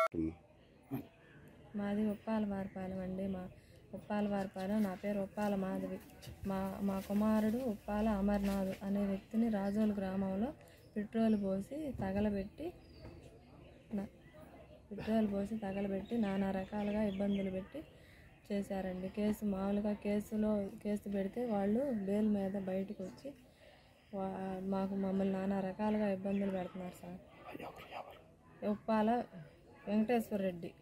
మాది ఉప్పాల వారిపాలెం అండి మా ఉప్పాల వారిపాలెం నా పేరు ఉప్పాల మాధవి మా మా కుమారుడు ఉప్పాల అమర్నాథ్ అనే వ్యక్తిని రాజోలు గ్రామంలో పెట్రోల్ పోసి తగలబెట్టి నా- పెట్రోల్ పోసి తగలబెట్టి నానా రకాలుగా ఇబ్బందులు పెట్టి చేశారండి కేసు మామూలుగా కేసులో కేసు పెడితే వాళ్ళు బెయిల్ మీద బయటకు వచ్చి వా- మాకు మమ్మల్ని నానా రకాలుగా ఇబ్బందులు పెడుతున్నారు సార్ ఉప్పాల వెంకటేశ్వర రెడ్డి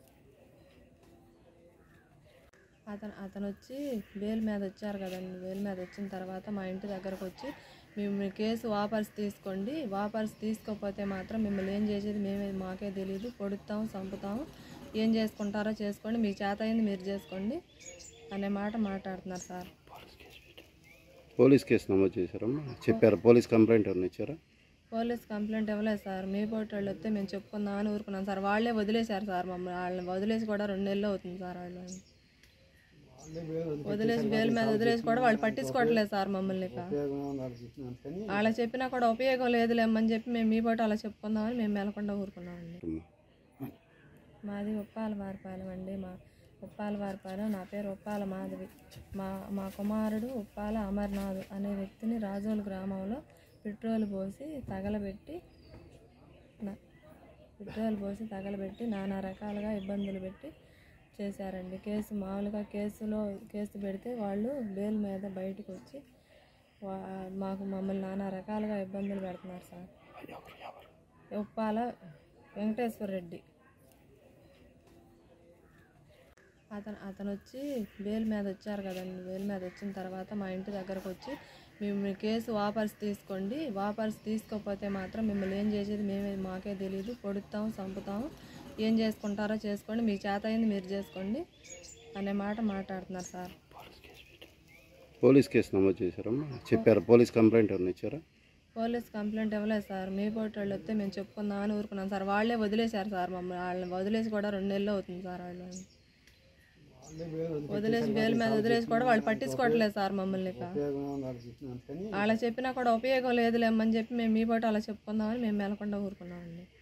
అతను అతను వచ్చి బెయిల్ మీద వచ్చారు కదండి బెయిల్ మీద వచ్చిన తర్వాత మా ఇంటి దగ్గరకు వచ్చి మేము మీ కేసు వాపస్ తీసుకోండి వాపస్ తీసుకోకపోతే మాత్రం మిమ్మల్ని ఏం చేసేది మేమే మాకే తెలియదు పొడుస్తాం చంపుతాం ఏం చేసుకుంటారో చేసుకోండి మీకు చేత అయింది మీరు చేసుకోండి అనే మాట మాట్లాడుతున్నారు సార్ పోలీస్ కేసు నమోదు చేశారమ్మా చెప్పారు పోలీస్ కంప్లైంట్ ఏమైనా ఇచ్చారా పోలీస్ కంప్లైంట్ ఇవ్వలేదు సార్ మీ పోటీ వాళ్ళు వస్తే మేము చెప్పుకుందామని ఊరుకున్నాం సార్ వాళ్ళే వదిలేశారు సార్ మమ్మల్ని వాళ్ళని వదిలేసి కూడా రెండు నెలలు అవుతుంది సార్ వాళ్ళని వదిలేసి బెయిల్ మీద వదిలేసి కూడా వాళ్ళు పట్టించుకోవట్లేదు సార్ మమ్మల్ని ఇక అలా చెప్పినా కూడా ఉపయోగం లేదులేమని చెప్పి మేము మీ పాటు అలా చెప్పుకుందామని మేము మెలకుండా ఊరుకున్నామండి మాది ఉప్పాల వారిపాలెం అండి మా ఉప్పాల వారిపాలెం నా పేరు ఉప్పాల మాధవి మా మా కుమారుడు ఉప్పాల అమర్నాథ్ అనే వ్యక్తిని రాజోలు గ్రామంలో పెట్రోల్ పోసి తగలబెట్టి నా- పెట్రోల్ పోసి తగలబెట్టి నానా రకాలుగా ఇబ్బందులు పెట్టి చేశారండి కేసు మామూలుగా కేసులో కేసు పెడితే వాళ్ళు బెయిల్ మీద బయటకు వచ్చి వా- మాకు మమ్మల్ని నానా రకాలుగా ఇబ్బందులు పెడుతున్నారు సార్ ఉప్పాల వెంకటేశ్వర రెడ్డి అతను అతను వచ్చి బెయిల్ మీద వచ్చారు కదండి బెయిల్ మీద వచ్చిన తర్వాత మా ఇంటి దగ్గరకు వచ్చి మేము మీ కేసు వాపస్ తీసుకోండి వాపస్ తీసుకోకపోతే మాత్రం మిమ్మల్ని ఏం చేసేది మేమే మాకే తెలియదు పొడుస్తాం చంపుతాం ఏం చేసుకుంటారో చేసుకోండి మీకు చేత అయింది మీరు చేసుకోండి అనే మాట మాట్లాడుతున్నారు సార్ పోలీస్ కేసు నమోదు చేశారమ్మా చెప్పారు పోలీస్ కంప్లైంట్ ఏమైనా ఇచ్చారా పోలీస్ కంప్లైంట్ ఇవ్వలేదు సార్ మీ పోటీ వాళ్ళు వస్తే మేము చెప్పుకుందామని ఊరుకున్నాం సార్ వాళ్ళే వదిలేశారు సార్ మమ్మల్ని వాళ్ళని వదిలేసి కూడా రెండు నెలలు అవుతుంది సార్ వాళ్ళని వదిలేసి బెయిల్ మీద వదిలేసి కూడా వాళ్ళు పట్టించుకోవట్లేదు సార్ మమ్మల్ని ఇక అలా చెప్పినా కూడా ఉపయోగం లేదులేమని చెప్పి మేము మీ పాటు అలా చెప్పుకుందామని మేము మెలకుండా ఊరుకున్నామండి